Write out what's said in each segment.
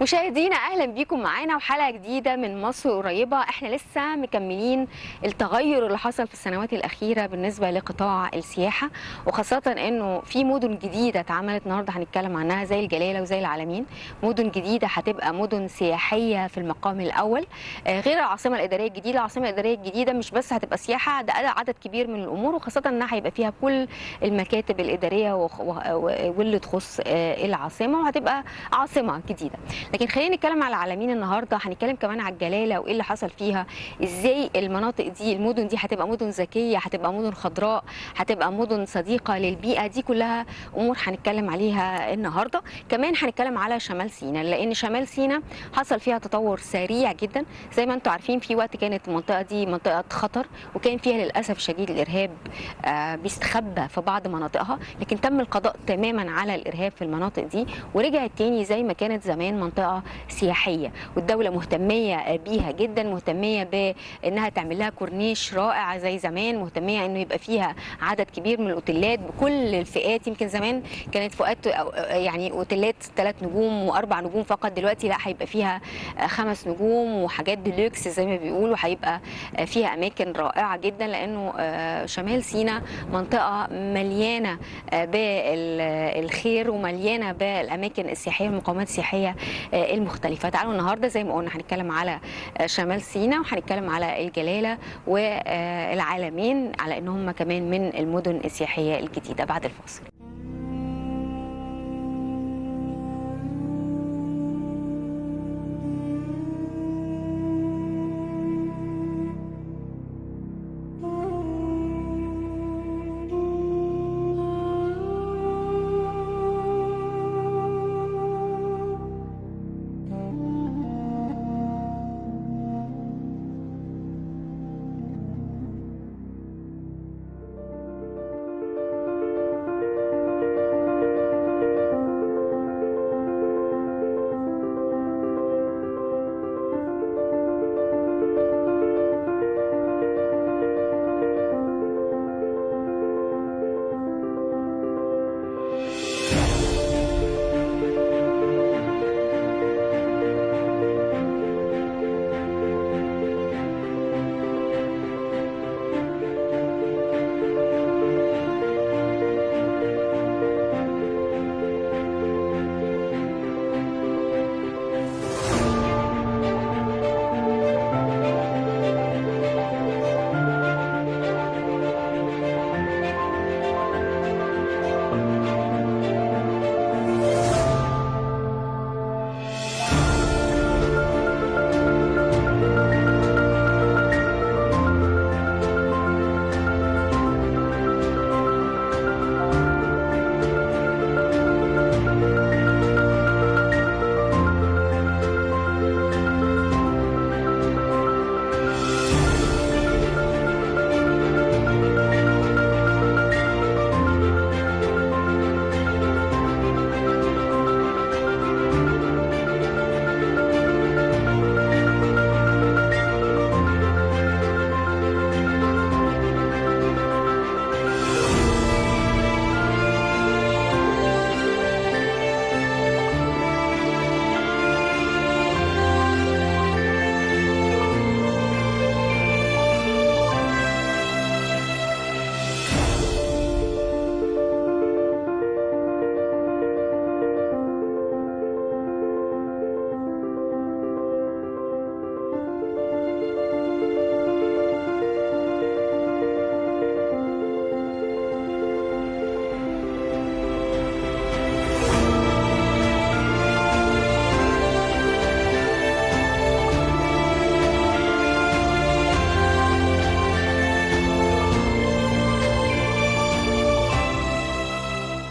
مشاهدينا اهلا بيكم معانا وحلقه جديده من مصر قريبه احنا لسه مكملين التغير اللي حصل في السنوات الاخيره بالنسبه لقطاع السياحه وخاصه انه في مدن جديده اتعملت النهارده هنتكلم عنها زي الجلاله وزي العالمين مدن جديده هتبقى مدن سياحيه في المقام الاول آه، غير العاصمه الاداريه الجديده العاصمه الاداريه الجديده مش بس هتبقى سياحه ده عدد كبير من الامور وخاصه انها هيبقى فيها كل المكاتب الاداريه وخ- و- واللي تخص آه، العاصمه وهتبقى عاصمه جديده لكن خلينا نتكلم على العالمين النهارده هنتكلم كمان على الجلاله وايه اللي حصل فيها ازاي المناطق دي المدن دي هتبقى مدن ذكيه هتبقى مدن خضراء هتبقى مدن صديقه للبيئه دي كلها امور هنتكلم عليها النهارده كمان هنتكلم على شمال سيناء لان شمال سيناء حصل فيها تطور سريع جدا زي ما انتم عارفين في وقت كانت المنطقه دي منطقه خطر وكان فيها للاسف شديد الارهاب آه، بيستخبى في بعض مناطقها لكن تم القضاء تماما على الارهاب في المناطق دي ورجعت تاني زي ما كانت زمان منطقه سياحيه والدوله مهتميه بيها جدا مهتميه بانها تعمل لها كورنيش رائع زي زمان مهتميه انه يبقى فيها عدد كبير من الاوتيلات بكل الفئات يمكن زمان كانت فئات أو- يعني اوتيلات ثلاث نجوم واربع نجوم فقط دلوقتي لا هيبقى فيها آه، خمس نجوم وحاجات ديلوكس زي ما بيقولوا هيبقى آه، فيها اماكن رائعه جدا لانه آه، شمال سيناء منطقه مليانه آه، بالخير ومليانه بالاماكن السياحيه والمقومات السياحيه آه، المختلفه تعالوا النهارده زي ما قلنا هنتكلم على آه، شمال سيناء وهنتكلم على الجلاله والعالمين على ان هم كمان من المدن السياحيه الجديده بعد الفاصل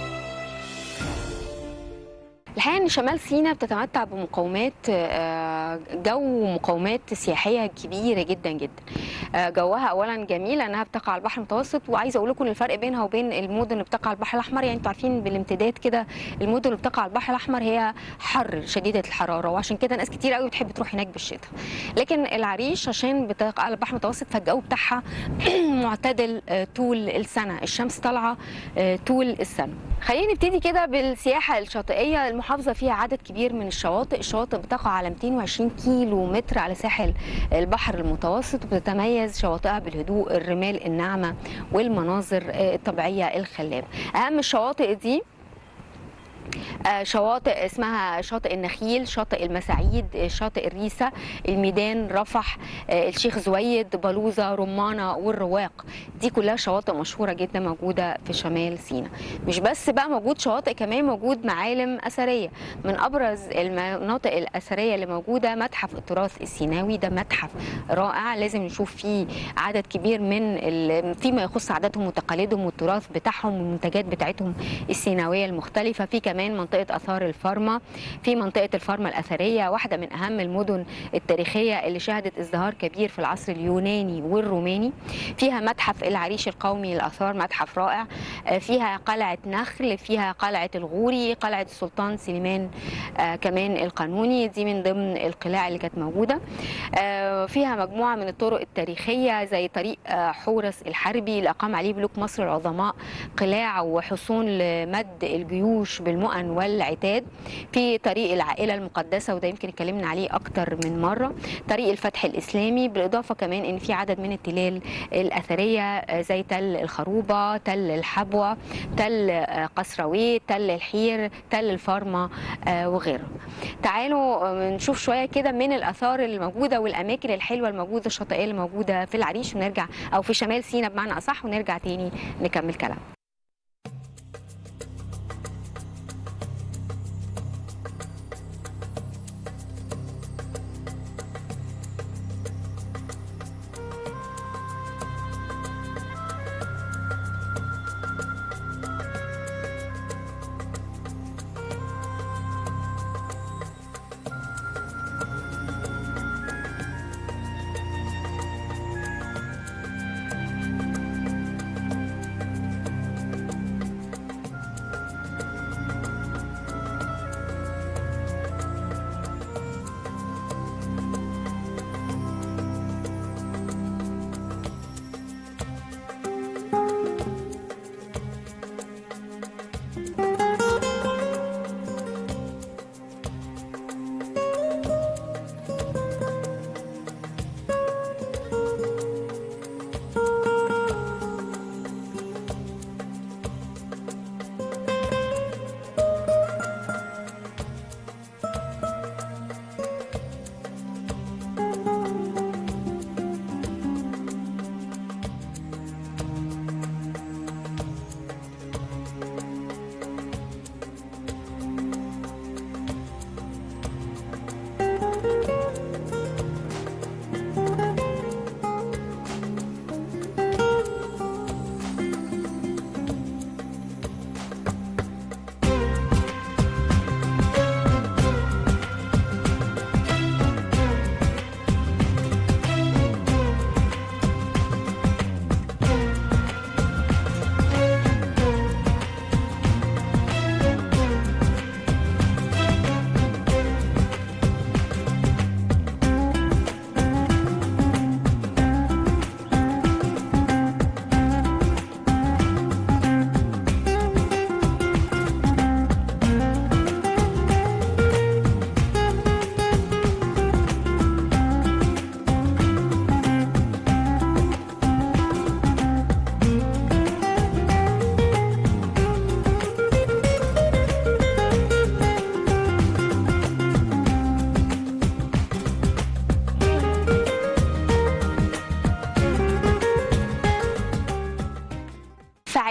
الحقيقه ان شمال سيناء بتتمتع بمقومات آه، آه، جو مقومات سياحيه كبيره جدا جدا آه، جوها اولا جميل انها بتقع على البحر المتوسط وعايزه اقول لكم الفرق بينها وبين المدن اللي بتقع على البحر الاحمر يعني انتوا عارفين بالامتداد كده المدن اللي بتقع على البحر الاحمر هي حر شديده الحراره وعشان كده ناس كتير قوي بتحب تروح هناك بالشتاء لكن العريش عشان بتقع على البحر المتوسط فالجو بتاعها معتدل آه، طول السنه الشمس طالعه آه، طول السنه خلينا نبتدي كده بالسياحه الشاطئيه المحافظه فيها عدد كبير من الشواطئ الشواطئ بتقع على 220 كيلو متر على ساحل البحر المتوسط وبتتميز شواطئها بالهدوء الرمال الناعمه والمناظر آه، الطبيعيه الخلابه اهم الشواطئ دي آه، شواطئ اسمها شاطئ النخيل شاطئ المساعيد آه، شاطئ الريسة الميدان رفح آه، الشيخ زويد بلوزة رمانة والرواق دي كلها شواطئ مشهورة جدا موجودة في شمال سيناء مش بس بقى موجود شواطئ كمان موجود معالم أثرية من أبرز المناطق الأثرية اللي موجودة متحف التراث السيناوي ده متحف رائع لازم نشوف فيه عدد كبير من ال- فيما يخص عاداتهم وتقاليدهم والتراث بتاعهم والمنتجات بتاعتهم السيناويه المختلفه في كمان منطقه اثار الفارما في منطقه الفارما الاثريه واحده من اهم المدن التاريخيه اللي شهدت ازدهار كبير في العصر اليوناني والروماني فيها متحف العريش القومي للاثار متحف رائع آه، فيها قلعه نخل فيها قلعه الغوري قلعه السلطان سليمان آه، كمان القانوني دي من ضمن القلاع اللي كانت موجوده آه، فيها مجموعه من الطرق التاريخيه زي طريق آه، حورس الحربي اللي اقام عليه ملوك مصر العظماء قلاع وحصون لمد الجيوش بالمؤن والعتاد في طريق العائله المقدسه وده يمكن اتكلمنا عليه اكتر من مره طريق الفتح الاسلامي بالاضافه كمان ان في عدد من التلال الاثريه آه، زي تل الخروبه تل الحبوه تل آه، قصروي تل الحير تل الفارما آه، وغيره تعالوا آه، نشوف شويه كده من الاثار الموجوده والاماكن الحلوه الموجوده الشاطئيه اللي موجوده في العريش ونرجع او في شمال سيناء بمعنى اصح ونرجع تاني نكمل كلام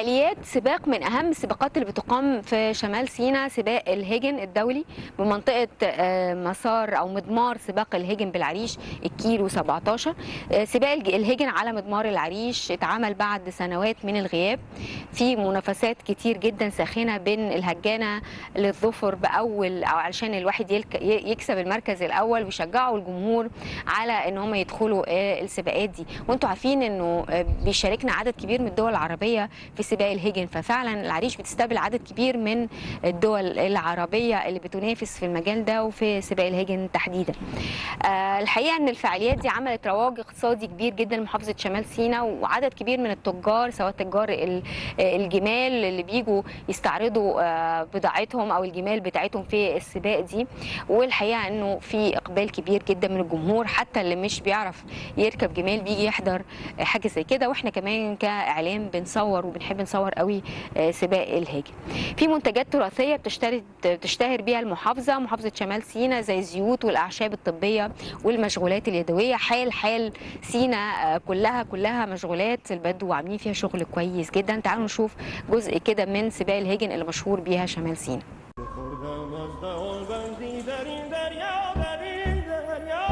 فعاليات سباق من اهم السباقات اللي بتقام في شمال سيناء سباق الهيجن الدولي بمنطقه آه، مسار او مضمار سباق الهيجن بالعريش الكيلو 17 آه، سباق الج- الهيجن على مضمار العريش اتعمل بعد سنوات من الغياب في منافسات كتير جدا ساخنه بين الهجانه للظفر باول او علشان الواحد يلك- ي- يكسب المركز الاول ويشجعوا الجمهور على ان هم يدخلوا آه، السباقات دي وانتم عارفين انه آه، بيشاركنا عدد كبير من الدول العربيه في سباق الهيجن ففعلا العريش بتستقبل عدد كبير من الدول العربيه اللي بتنافس في المجال ده وفي سباق الهيجن تحديدا آه، الحقيقه ان الفعاليات دي عملت رواج اقتصادي كبير جدا لمحافظه شمال سيناء وعدد كبير من التجار سواء تجار ال- آه، الجمال اللي بيجوا يستعرضوا آه، بضاعتهم او الجمال بتاعتهم في السباق دي والحقيقه انه في اقبال كبير جدا من الجمهور حتى اللي مش بيعرف يركب جمال بيجي يحضر آه، حاجه زي كده واحنا كمان كاعلام بنصور وبنحب نصور قوي آه، سباق الهاجن في منتجات تراثيه بتشتري بتشتهر بيها المحافظه محافظه شمال سيناء زي الزيوت والاعشاب الطبيه والمشغولات اليدويه حال حال سيناء آه، كلها كلها مشغولات البدو عاملين فيها شغل كويس جدا تعالوا نشوف جزء كده من سباق الهاجن اللي مشهور بيها شمال سيناء خوردم از دهان بندی در این دریا در این دریا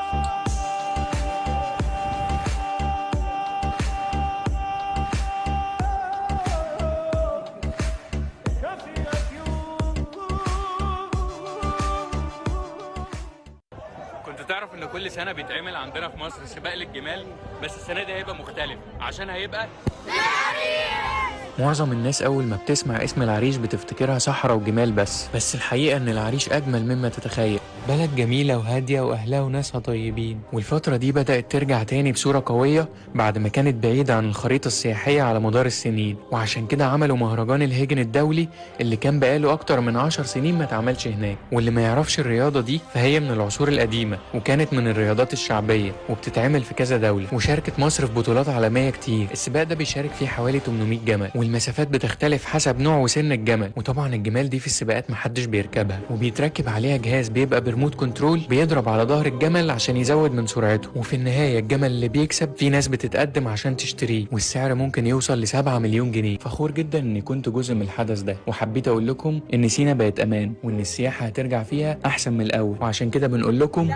کفی كنت تعرف ان كل سنه بيتعمل عندنا في مصر سباق للجمال بس السنه دي هيبقى مختلف عشان هيبقى معظم الناس أول ما بتسمع اسم العريش بتفتكرها صحراء وجمال بس بس الحقيقة إن العريش أجمل مما تتخيل بلد جميلة وهادية وأهلها وناسها طيبين والفترة دي بدأت ترجع تاني بصورة قوية بعد ما كانت بعيدة عن الخريطة السياحية على مدار السنين وعشان كده عملوا مهرجان الهيجن الدولي اللي كان بقاله أكتر من عشر سنين ما اتعملش هناك واللي ما يعرفش الرياضة دي فهي من العصور القديمة وكانت من الرياضات الشعبية وبتتعمل في كذا دولة وشاركت مصر في بطولات عالمية كتير السباق ده بيشارك فيه حوالي 800 جمل والمسافات بتختلف حسب نوع وسن الجمل وطبعا الجمال دي في السباقات محدش بيركبها وبيتركب عليها جهاز بيبقى بريموت كنترول بيضرب على ظهر الجمل عشان يزود من سرعته وفي النهاية الجمل اللي بيكسب في ناس بتتقدم عشان تشتريه والسعر ممكن يوصل ل 7 مليون جنيه فخور جدا اني كنت جزء من الحدث ده وحبيت اقول لكم ان سينا بقت امان وان السياحة هترجع فيها احسن من الاول وعشان كده بنقول لكم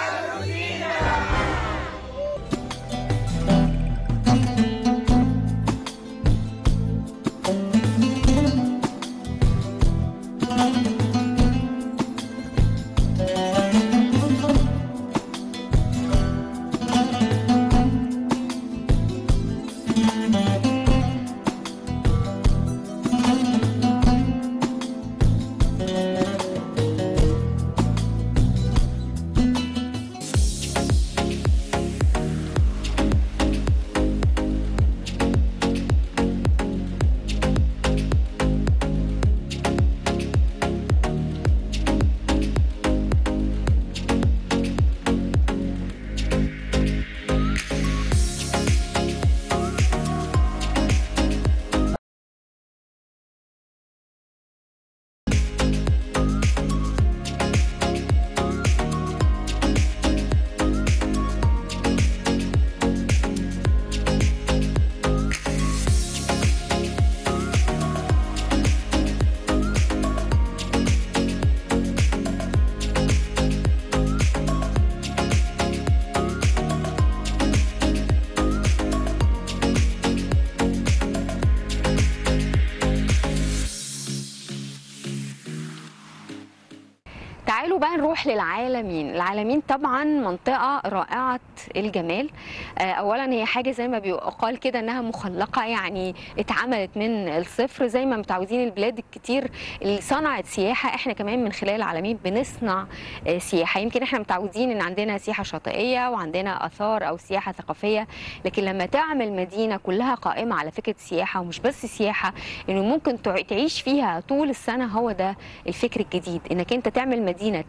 تعالوا بقى نروح للعالمين العالمين طبعا منطقة رائعة الجمال آه، أولا هي حاجة زي ما بيقال كده إنها مخلقة يعني اتعملت من الصفر زي ما متعودين البلاد الكتير اللي صنعت سياحة احنا كمان من خلال العالمين بنصنع آه، سياحة يمكن احنا متعودين إن عندنا سياحة شاطئية وعندنا آثار أو سياحة ثقافية لكن لما تعمل مدينة كلها قائمة على فكرة سياحة ومش بس سياحة إنه ممكن تع- تعيش فيها طول السنة هو ده الفكر الجديد إنك أنت تعمل مدينة تعمل فيها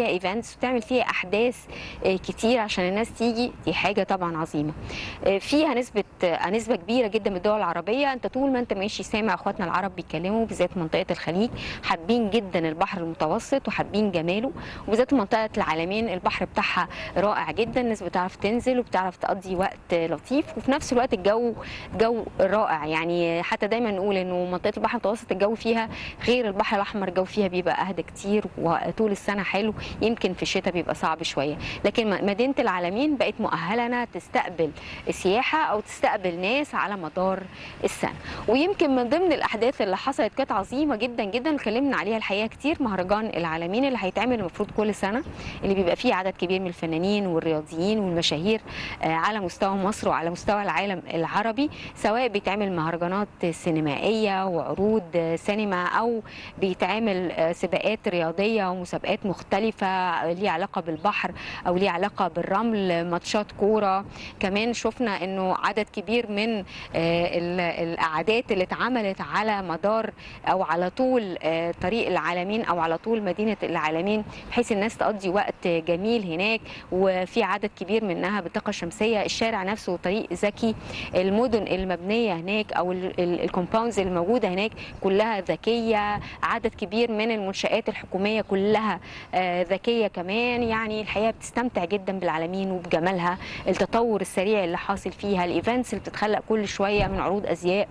فيها ايفنتس وتعمل فيها احداث آه، كتير عشان الناس تيجي دي حاجه طبعا عظيمه آه، فيها نسبه آه، نسبه كبيره جدا من الدول العربيه انت طول ما انت ماشي سامع اخواتنا العرب بيتكلموا بالذات منطقه الخليج حابين جدا البحر المتوسط وحابين جماله وبالذات منطقه العالمين البحر بتاعها رائع جدا الناس بتعرف تنزل وبتعرف تقضي وقت لطيف وفي نفس الوقت الجو جو رائع يعني حتى دايما نقول انه منطقه البحر المتوسط الجو فيها غير البحر الاحمر الجو فيها بيبقى اهدى كتير وطول السنه حلو يمكن في الشتاء بيبقى صعب شويه لكن م- مدينه العالمين بقت مؤهله انها تستقبل السياحه او تستقبل ناس على مدار السنه ويمكن من ضمن الاحداث اللي حصلت كانت عظيمه جدا جدا اتكلمنا عليها الحقيقه كتير مهرجان العالمين اللي هيتعمل المفروض كل سنه اللي بيبقى فيه عدد كبير من الفنانين والرياضيين والمشاهير آه، على مستوى مصر وعلى مستوى العالم العربي سواء بيتعمل مهرجانات سينمائيه وعروض آه، سينما او بيتعمل آه، سباقات رياضيه ومسابقات مختلفه ليها علاقه بالبحر او ليها علاقه بالرمل ماتشات كوره كمان شفنا انه عدد كبير من آه، ال- القعدات اللي اتعملت على مدار او على طول آه، طريق العالمين او على طول مدينه العالمين بحيث الناس تقضي وقت جميل هناك وفي عدد كبير منها بالطاقه الشمسيه الشارع نفسه طريق ذكي المدن المبنيه هناك او الكومباوندز اللي موجوده هناك كلها ذكيه عدد كبير من المنشات الحكوميه كلها آه، ذكيه كمان يعني الحقيقه بتستمتع جدا بالعالمين وبجمالها التطور السريع اللي حاصل فيها الايفنتس اللي بتتخلق كل شويه من عروض ازياء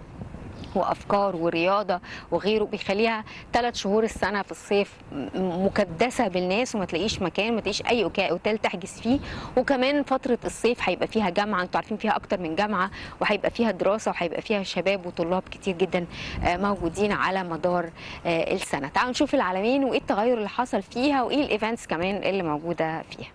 وافكار ورياضه وغيره بيخليها ثلاث شهور السنه في الصيف م- مكدسه بالناس وما تلاقيش مكان ما تلاقيش اي أوكا- اوتيل تحجز فيه وكمان فتره الصيف هيبقى فيها جامعه انتوا عارفين فيها اكتر من جامعه وهيبقى فيها دراسه وهيبقى فيها شباب وطلاب كتير جدا آه، موجودين على مدار آه، السنه تعالوا نشوف العالمين وايه التغير اللي حصل فيها وايه الايفنتس كمان اللي موجوده فيها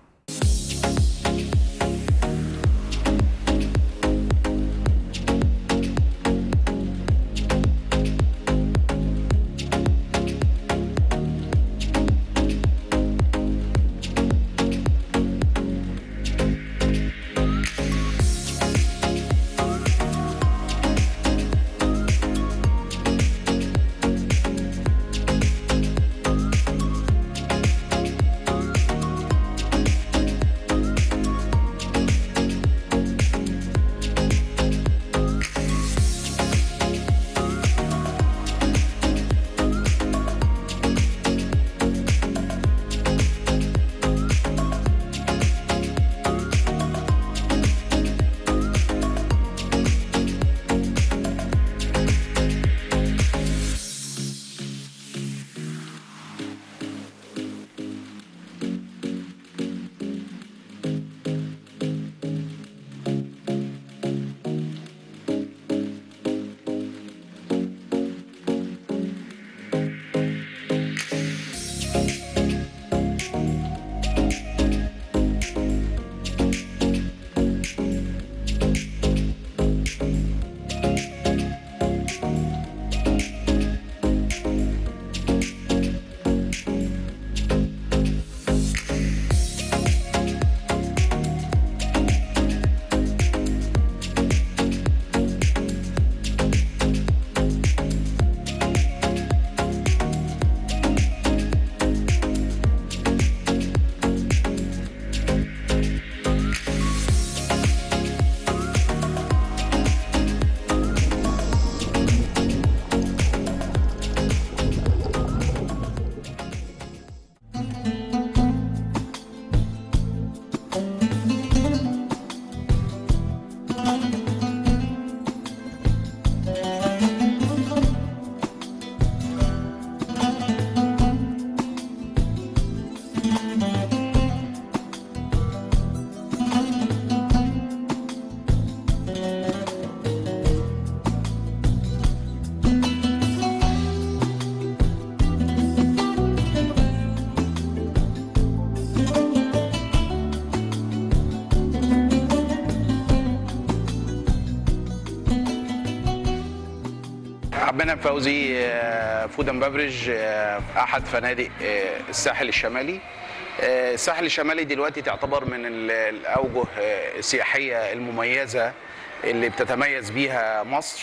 عبد فوزي فود اند بافريج احد فنادق آه، الساحل الشمالي آه، الساحل الشمالي دلوقتي تعتبر من ال- الاوجه آه، السياحيه المميزه اللي بتتميز بيها مصر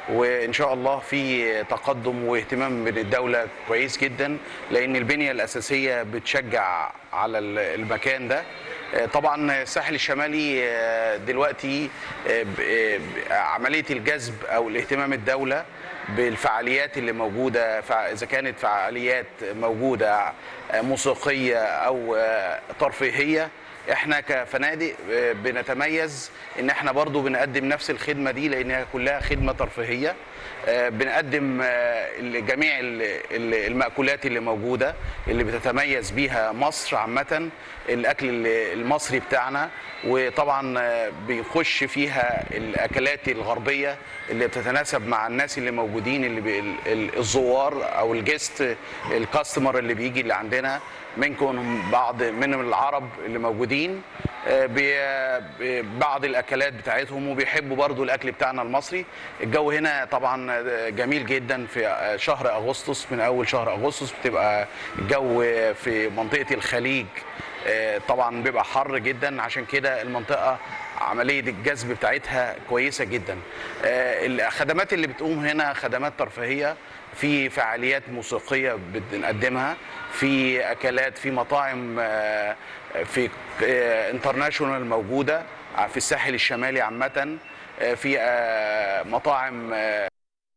وان شاء الله في تقدم واهتمام من الدوله كويس جدا لان البنيه الاساسيه بتشجع على ال- المكان ده آه، طبعا الساحل الشمالي آه، دلوقتي آه، ب- آه، ب- عمليه الجذب او الاهتمام الدوله بالفعاليات اللي موجوده فع- اذا كانت فعاليات موجوده آه، موسيقيه او آه، ترفيهيه احنا كفنادق آه، بنتميز ان احنا برضو بنقدم نفس الخدمه دي لانها كلها خدمه ترفيهيه آه، بنقدم آه، جميع ال- ال- المأكولات اللي موجوده اللي بتتميز بيها مصر عامه الاكل ال- المصري بتاعنا وطبعا آه، بيخش فيها الاكلات الغربيه اللي بتتناسب مع الناس اللي موجودين اللي بي ال- ال- الزوار او الجست الكاستمر اللي بيجي اللي عندنا منكم بعض من العرب اللي موجودين آه، بي- بي- بعض الاكلات بتاعتهم وبيحبوا برضو الاكل بتاعنا المصري الجو هنا طبعا آه، جميل جدا في آه، شهر اغسطس من اول شهر اغسطس بتبقى الجو في منطقه الخليج آه، طبعا بيبقى حر جدا عشان كده المنطقه عمليه الجذب بتاعتها كويسه جدا آه، الخدمات اللي بتقوم هنا خدمات ترفيهيه في فعاليات موسيقيه بنقدمها في اكلات في مطاعم آه، في انترناشونال موجوده في الساحل الشمالي عامه آه، في آه، مطاعم آه،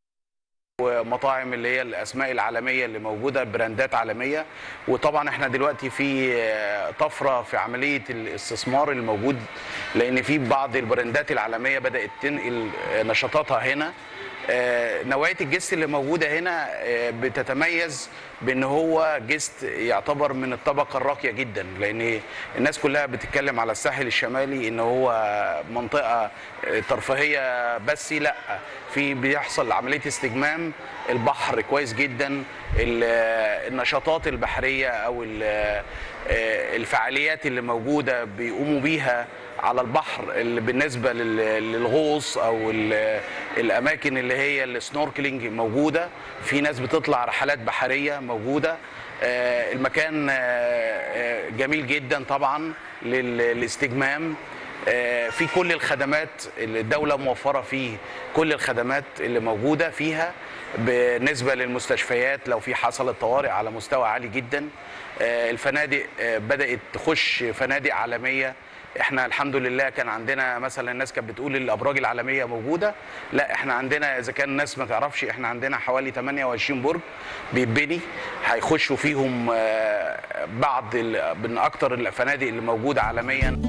ومطاعم اللي هي الاسماء العالميه اللي موجوده براندات عالميه وطبعا احنا دلوقتي في آه، طفره في عمليه الاستثمار الموجود لان في بعض البراندات العالميه بدات تنقل آه، نشاطاتها هنا آه، نوعيه الجست اللي موجوده هنا آه، بتتميز بان هو جست يعتبر من الطبقه الراقيه جدا لان الناس كلها بتتكلم على الساحل الشمالي ان هو منطقه آه، ترفيهيه بس لا في بيحصل عمليه استجمام البحر كويس جدا ال- آه، النشاطات البحريه او ال- آه، الفعاليات اللي موجوده بيقوموا بيها على البحر اللي بالنسبه لل- للغوص او ال- الاماكن اللي هي السنوركلينج موجوده في ناس بتطلع رحلات بحريه موجوده آه، المكان آه، آه، جميل جدا طبعا لل- للاستجمام آه، في كل الخدمات اللي الدوله موفره فيه كل الخدمات اللي موجوده فيها بالنسبه للمستشفيات لو في حصلت طوارئ على مستوى عالي جدا آه، الفنادق آه، بدات تخش فنادق عالميه احنا الحمد لله كان عندنا مثلا الناس كانت بتقول الابراج العالميه موجوده لا احنا عندنا اذا كان الناس ما تعرفش احنا عندنا حوالي 28 برج بيتبني هيخشوا فيهم آه، بعض ال- من اكتر الفنادق اللي موجوده عالميا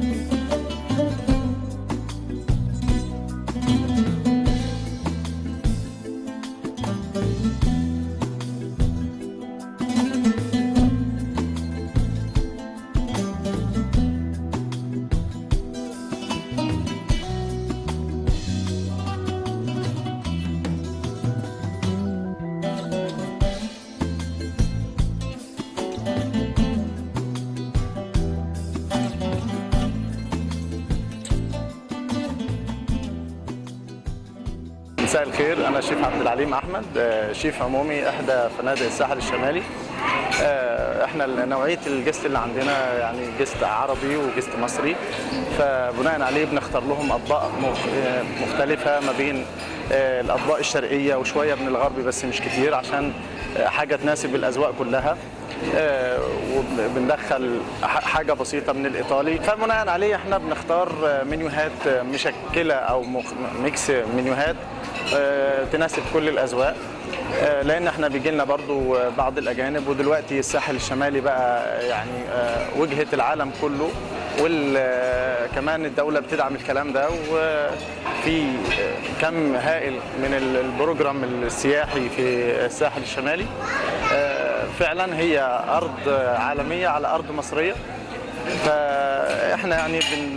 مساء الخير انا شيف عبد العليم احمد آه، شيف عمومي احدى فنادق الساحل الشمالي آه، احنا نوعيه الجست اللي عندنا يعني جست عربي وجست مصري فبناء عليه بنختار لهم اطباق مخ- آه، مختلفه ما بين آه، الاطباق الشرقيه وشويه من الغربي بس مش كتير عشان آه، حاجه تناسب الاذواق كلها آه، وبندخل ح- حاجه بسيطه من الايطالي فبناء عليه احنا بنختار آه، منيوهات آه، مشكله او مخ- ميكس منيوهات آه، تناسب كل الاذواق آه، لان احنا بيجي لنا برضو آه، بعض الاجانب ودلوقتي الساحل الشمالي بقى يعني آه، وجهه العالم كله وكمان الدوله بتدعم الكلام ده وفي آه، كم هائل من ال- البروجرام السياحي في الساحل الشمالي آه، فعلا هي ارض عالميه على ارض مصريه فاحنا يعني بن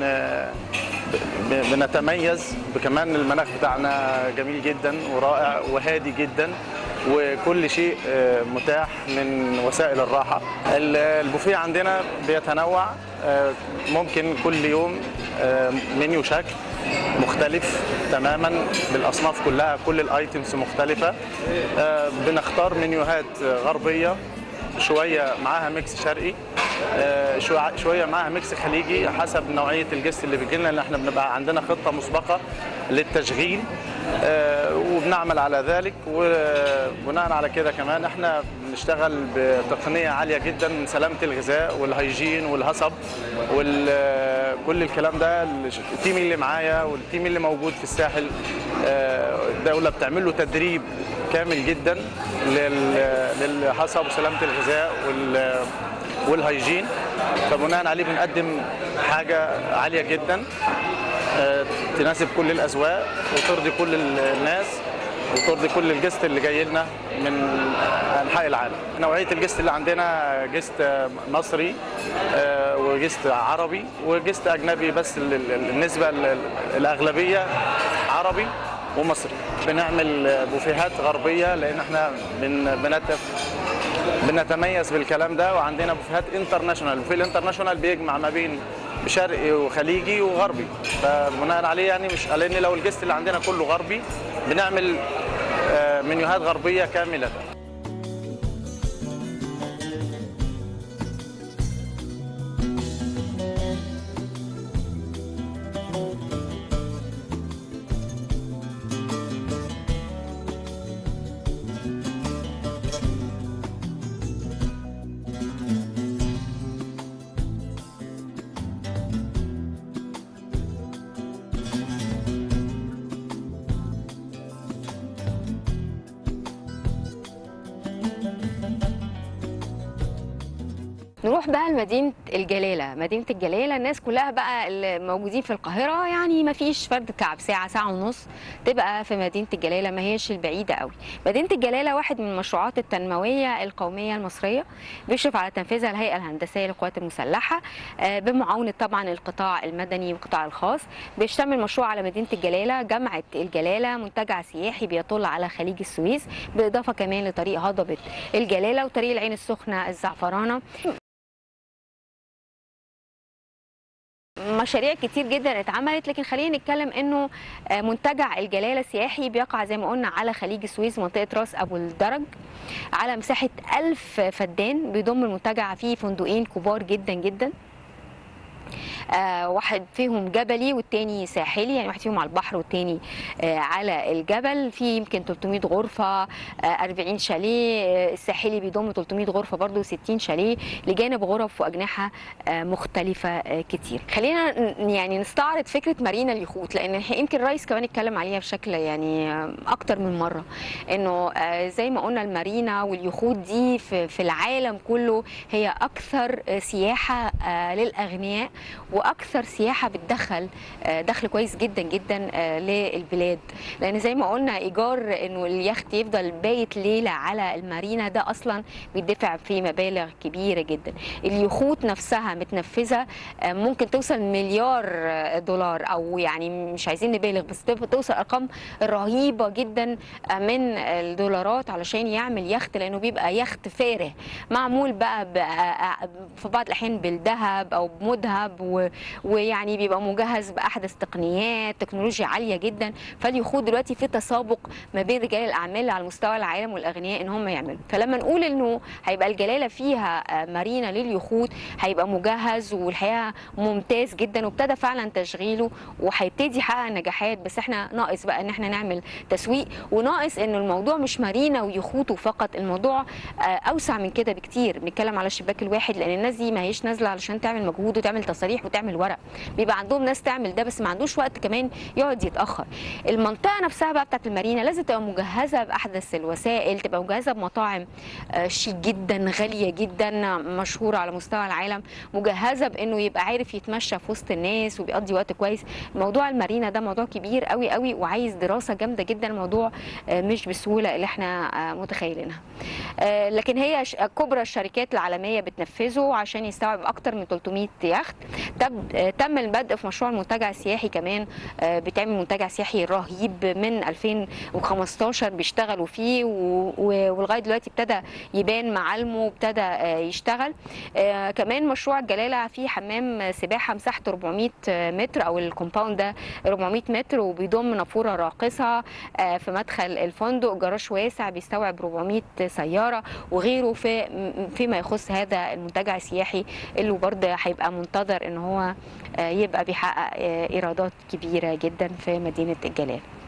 ب- بنتميز بكمان المناخ بتاعنا جميل جدا ورائع وهادي جدا وكل شيء آه، متاح من وسائل الراحة ال- البوفيه عندنا بيتنوع آه، ممكن كل يوم آه، منيو شكل مختلف تماما بالاصناف كلها كل الايتمز مختلفه آه، بنختار منيوهات آه، غربيه شويه معاها ميكس شرقي آه، شوية- شويه معاها ميكس خليجي حسب نوعيه الجست اللي بيجي لنا لان احنا بنبقى عندنا خطه مسبقه للتشغيل آه، وبنعمل على ذلك وبناء على كده كمان احنا بنشتغل بتقنيه عاليه جدا من سلامه الغذاء والهيجين والهصب وكل الكلام ده التيم اللي معايا والتيم اللي موجود في الساحل آه، الدوله بتعمل له تدريب كامل جدا لل- للحصب وسلامه الغذاء وال والهيجين فبناء عليه بنقدم حاجه عاليه جدا آه، تناسب كل الاذواق وترضي كل ال- الناس وترضي كل الجست اللي جاي لنا من انحاء العالم. نوعيه الجست اللي عندنا جست آه، مصري آه، وجست عربي وجست اجنبي بس ال- ال- النسبه ال- الاغلبيه عربي ومصري. بنعمل بوفيهات غربيه لان احنا بن بنتف بنتميز بالكلام ده وعندنا بوفيهات انترناشونال وفي الانترناشونال بيجمع ما بين شرقي وخليجي وغربي فبناء عليه يعني مش لان لو الجست اللي عندنا كله غربي بنعمل آه، منيوهات غربيه كامله نروح بقى لمدينة الجلالة مدينة الجلالة الناس كلها بقى اللي موجودين في القاهرة يعني ما فيش فرد كعب ساعة ساعة ونص تبقى في مدينة الجلالة ما هيش البعيدة قوي مدينة الجلالة واحد من المشروعات التنموية القومية المصرية بيشرف على تنفيذها الهيئة الهندسية للقوات المسلحة آه، بمعاونة طبعا القطاع المدني والقطاع الخاص بيشتمل مشروع على مدينة الجلالة جامعة الجلالة منتجع سياحي بيطل على خليج السويس بالإضافة كمان لطريق هضبة الجلالة وطريق العين السخنة الزعفرانة مشاريع كتير جدا اتعملت لكن خلينا نتكلم انه آه، منتجع الجلاله السياحي بيقع زي ما قلنا على خليج السويس منطقه راس ابو الدرج على مساحه ألف فدان بيضم المنتجع فيه فندقين كبار جدا جدا آه واحد فيهم جبلي والتاني ساحلي يعني واحد فيهم على البحر والتاني آه على الجبل في يمكن 300 غرفة آه 40 شاليه آه الساحلي بيضم 300 غرفة برضو 60 شاليه لجانب غرف وأجنحة آه مختلفة آه كتير خلينا ن- يعني نستعرض فكرة مارينا اليخوت لأن الحقيقة يمكن الرئيس كمان اتكلم عليها بشكل يعني آه أكتر من مرة إنه آه زي ما قلنا المارينا واليخوت دي في, في العالم كله هي أكثر آه سياحة آه للأغنياء واكثر سياحه بتدخل آه، دخل كويس جدا جدا آه، للبلاد لان زي ما قلنا ايجار انه اليخت يفضل بايت ليله على المارينا ده اصلا بيدفع في مبالغ كبيره جدا اليخوت نفسها متنفذه آه، ممكن توصل مليار آه، دولار او يعني مش عايزين نبالغ بس تف- توصل ارقام رهيبه جدا آه، من الدولارات علشان يعمل يخت لانه بيبقى يخت فارغ معمول بقى بقى- في بعض الاحيان بالذهب او بمذهب و- ويعني بيبقى مجهز باحدث تقنيات تكنولوجيا عاليه جدا فاليخوت دلوقتي في تسابق ما بين رجال الاعمال على مستوى العالم والاغنياء ان هم يعملوا فلما نقول انه هيبقى الجلاله فيها آه، مارينا لليخوت هيبقى مجهز والحقيقه ممتاز جدا وابتدى فعلا تشغيله وهيبتدي يحقق نجاحات بس احنا ناقص بقى ان احنا نعمل تسويق وناقص ان الموضوع مش مارينا ويخوت فقط الموضوع آه، اوسع من كده بكتير بنتكلم على الشباك الواحد لان الناس دي ما هيش نازله علشان تعمل مجهود وتعمل تصاريح وتعمل ورق بيبقى عندهم ناس تعمل ده بس ما عندوش وقت كمان يقعد يتاخر المنطقه نفسها بقى بتاعت المارينا لازم تبقى مجهزه باحدث الوسائل تبقى مجهزه بمطاعم آه، شيك جدا غاليه جدا مشهوره على مستوى العالم مجهزه بانه يبقى عارف يتمشى في وسط الناس وبيقضي وقت كويس موضوع المارينا ده موضوع كبير قوي قوي وعايز دراسه جامده جدا الموضوع آه، مش بالسهوله اللي احنا آه، متخيلينها آه، لكن هي ش- كبرى الشركات العالميه بتنفذه عشان يستوعب اكتر من 300 يخت تب- آه، تم البدء في مشروع المنتجع السياحي كمان آه، بتعمل منتجع سياحي رهيب من 2015 بيشتغلوا فيه و- و- ولغايه دلوقتي ابتدى يبان معالمه وابتدى آه، يشتغل آه، كمان مشروع الجلاله فيه حمام سباحه مساحته 400 متر او الكومباوند ده 400 متر وبيضم نافوره راقصه آه، في مدخل الفندق جراج واسع بيستوعب 400 سياره وغيره في فيما يخص هذا المنتجع السياحي اللي برضه هيبقى منتظر ان هو هو آه، يبقى بيحقق آه، ايرادات كبيره جدا في مدينه الجلاله